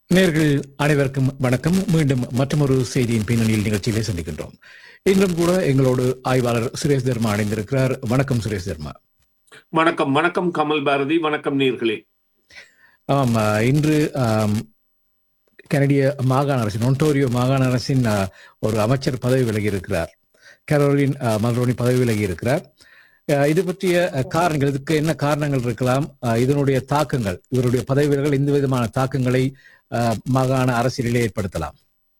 நேர்கள் அனைவருக்கும் வணக்கம் மீண்டும் மற்றொரு செய்தியின் பின்னணியில் நிகழ்ச்சியிலே சந்திக்கின்றோம் இன்றும் கூட எங்களோடு ஆய்வாளர் சுரேஷ் தர்மா அடைந்திருக்கிறார் வணக்கம் சுரேஷ் தர்மா வணக்கம் வணக்கம் கமல் பாரதி வணக்கம் நீர்களே ஆமாம் அஹ், இன்று ஆம், கனடிய மாகாண அரசின் ஒன்டோரியோ மாகாண அரசின் அஹ், ஒரு அமைச்சர் பதவி விலகி இருக்கிறார் கரோலின் அஹ், மல்ரோனி பதவி விலகி இருக்கிறார் அஹ், இது பற்றிய அஹ், காரணங்கள் இதுக்கு என்ன காரணங்கள் இருக்கலாம் அஹ், இதனுடைய தாக்கங்கள் இவருடைய பதவி விலகல் எந்த விதமான தாக்கங்களை அஹ், மாகாண அரசியலிலே ஏற்படுத்தலாம்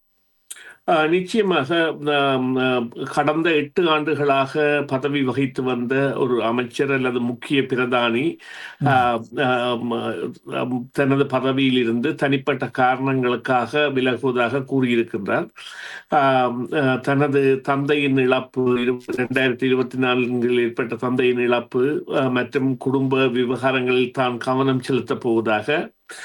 அஹ், நிச்சயமாக ஆம், அஹ், கடந்த எட்டு ஆண்டுகளாக பதவி வகித்து வந்த ஒரு அமைச்சர் அல்லது முக்கிய பிரதானி ஆஹ், ஆம், ஆம், தனது பதவியில் இருந்து தனிப்பட்ட காரணங்களுக்காக விலகுவதாக கூறியிருக்கின்றார் ஆம், அஹ், தனது தந்தையின் இழப்பு இரண்டாயிரத்தி இருபத்தி நான்கில் ஏற்பட்ட தந்தையின் இழப்பு அஹ், மற்றும் குடும்ப விவகாரங்களில் தான் கவனம் செலுத்தப் போவதாக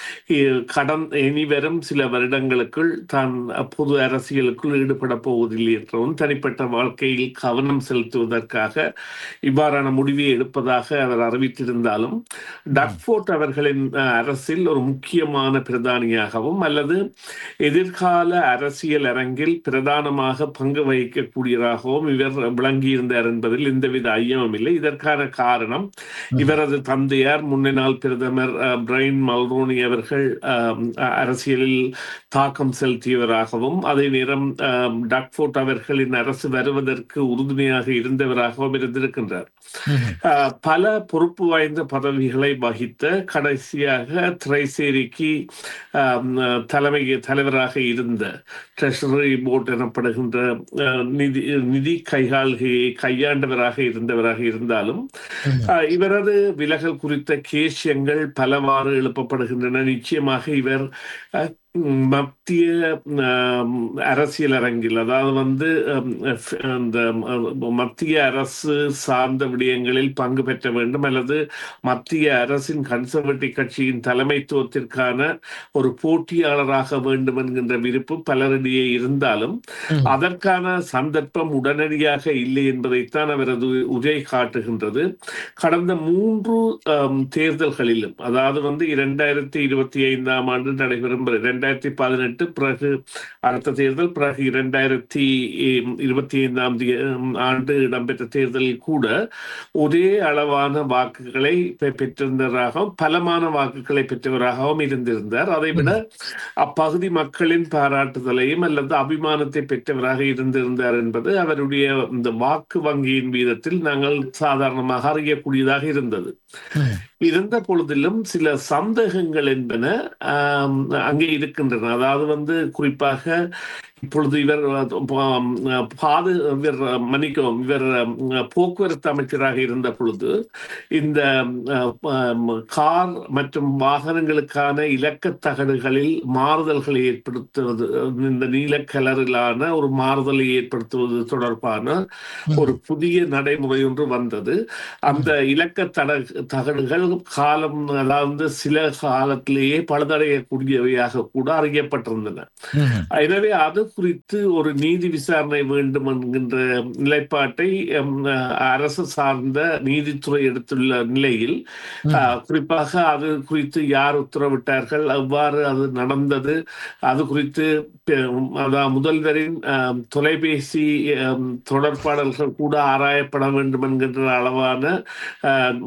இ- கடன் இனிவரும் சில வருடங்களுக்குள் தான் பொது அரசியலுக்குள் ஈடுபட போவதில்லை என்றும் தனிப்பட்ட வாழ்க்கையில் கவனம் செலுத்துவதற்காக இவ்வாறான முடிவை எடுப்பதாக அவர் அறிவித்திருந்தாலும் டக்ஃபோர்ட் அவர்களின் அஹ், அரசில் ஒரு முக்கியமான பிரதானியாகவும் அல்லது எதிர்கால அரசியல் அரங்கில் பிரதானமாக பங்கு வகிக்கக்கூடியதாகவும் இவர் விளங்கியிருந்தார் என்பதில் எந்தவித ஐயமும் இல்லை இதற்கான காரணம் இவரது தந்தையார் முன்னாள் பிரதமர் அஹ், பிரைன் மல்ரோனி அவர்கள் அஹ், அரசியலில் தாக்கம் செலுத்தியவராகவும் அதே நேரம் அஹ், டக்ஃபோர்ட் அவர்களின் அரசு வருவதற்கு உறுதுணையாக இருந்தவராகவும் இருந்திருக்கின்றார் அஹ், பல பொறுப்பு வாய்ந்த பதவிகளை வகித்த கடைசியாக திரைசேரிக்கு அஹ், தலைமை தலைவராக இருந்த ட்ரெஷரி போர்ட் எனப்படுகின்ற அஹ், நிதி நிதி கையாள்கையை கையாண்டவராக இருந்தவராக இருந்தாலும் அஹ், இவரது விலகல் குறித்த கேசியங்கள் பலவாறு எழுப்பப்படுகின்றன நிச்சயமாக இவர் அஹ், ம், மத்திய ஆம், அரசியல் அரங்கில் அதாவது வந்து அம், ஃப்- அந்த அம், மத்திய அரசு சார்ந்த விடயங்களில் பங்கு பெற்ற வேண்டும் அல்லது மத்திய அரசின் கன்சர்வேட்டிவ் கட்சியின் தலைமைத்துவத்திற்கான ஒரு போட்டியாளராக வேண்டும் என்கின்ற விருப்பு பலரிடையே இருந்தாலும் ம். அதற்கான சந்தர்ப்பம் உடனடியாக இல்லை என்பதைத்தான் அவரது உரை காட்டுகின்றது கடந்த மூன்று ஆம், தேர்தல்களிலும் அதாவது வந்து இரண்டாயிரத்தி இருபத்தி ஐந்தாம் ஆண்டு நடைபெறும் இரண்டாயிரத்தி பதினெட்டு பிறகு அடுத்த தேர்தல் பிறகு இரண்டாயிரத்தி இருபத்தி ஐந்தாம் தே- ஆண்டு இடம்பெற்ற தேர்தலில் கூட ஒரே அளவான வாக்குகளை பெ- பெற்றிருந்தவராகவும் பலமான வாக்குகளை பெற்றவராகவும் இருந்திருந்தார் அதைவிட அப்பகுதி மக்களின் பாராட்டுதலையும் அல்லது அபிமானத்தை பெற்றவராக இருந்திருந்தார் என்பது அவருடைய இந்த வாக்கு வங்கியின் வீதத்தில் நாங்கள் சாதாரணமாக அறியக்கூடியதாக இருந்தது ம். இருந்த பொழுதிலும் சில சந்தேகங்கள் என்பன ஆம், அங்கே இருக்கின்றன அதாவது வந்து குறிப்பாக இப்பொழுது இவர் ஆம், பாது இவர் மன்னிக்கவும் இவர் ஆம், போக்குவரத்து அமைச்சராக இருந்த பொழுது இந்த ஆம், கார் மற்றும் வாகனங்களுக்கான இலக்கத் தகடுகளில் மாறுதல்களை ஏற்படுத்துவது இந்த நீல கலரிலான ஒரு மாறுதலை ஏற்படுத்துவது தொடர்பான ஒரு புதிய நடைமுறை ஒன்று வந்தது அந்த இலக்க தட தகடுகள் காலம் அதாவது சில காலத்திலேயே பழுதடையக்கூடியவையாக கூட அறியப்பட்டிருந்தன ம். எனவே அது குறித்து ஒரு நீதி விசாரணை வேண்டும் என்கின்ற நிலைப்பாட்டை எம், அரசு சார்ந்த நீதித்துறை எடுத்துள்ள நிலையில் ம். அஹ், குறிப்பாக அது குறித்து யார் உத்தரவிட்டார்கள் எவ்வாறு அது நடந்தது அது குறித்து பெ- அதாவது முதல்வரின் அஹ், தொலைபேசி அஹ், தொடர்பாடல்கள் கூட ஆராயப்பட வேண்டும் என்கின்ற அளவான அஹ்,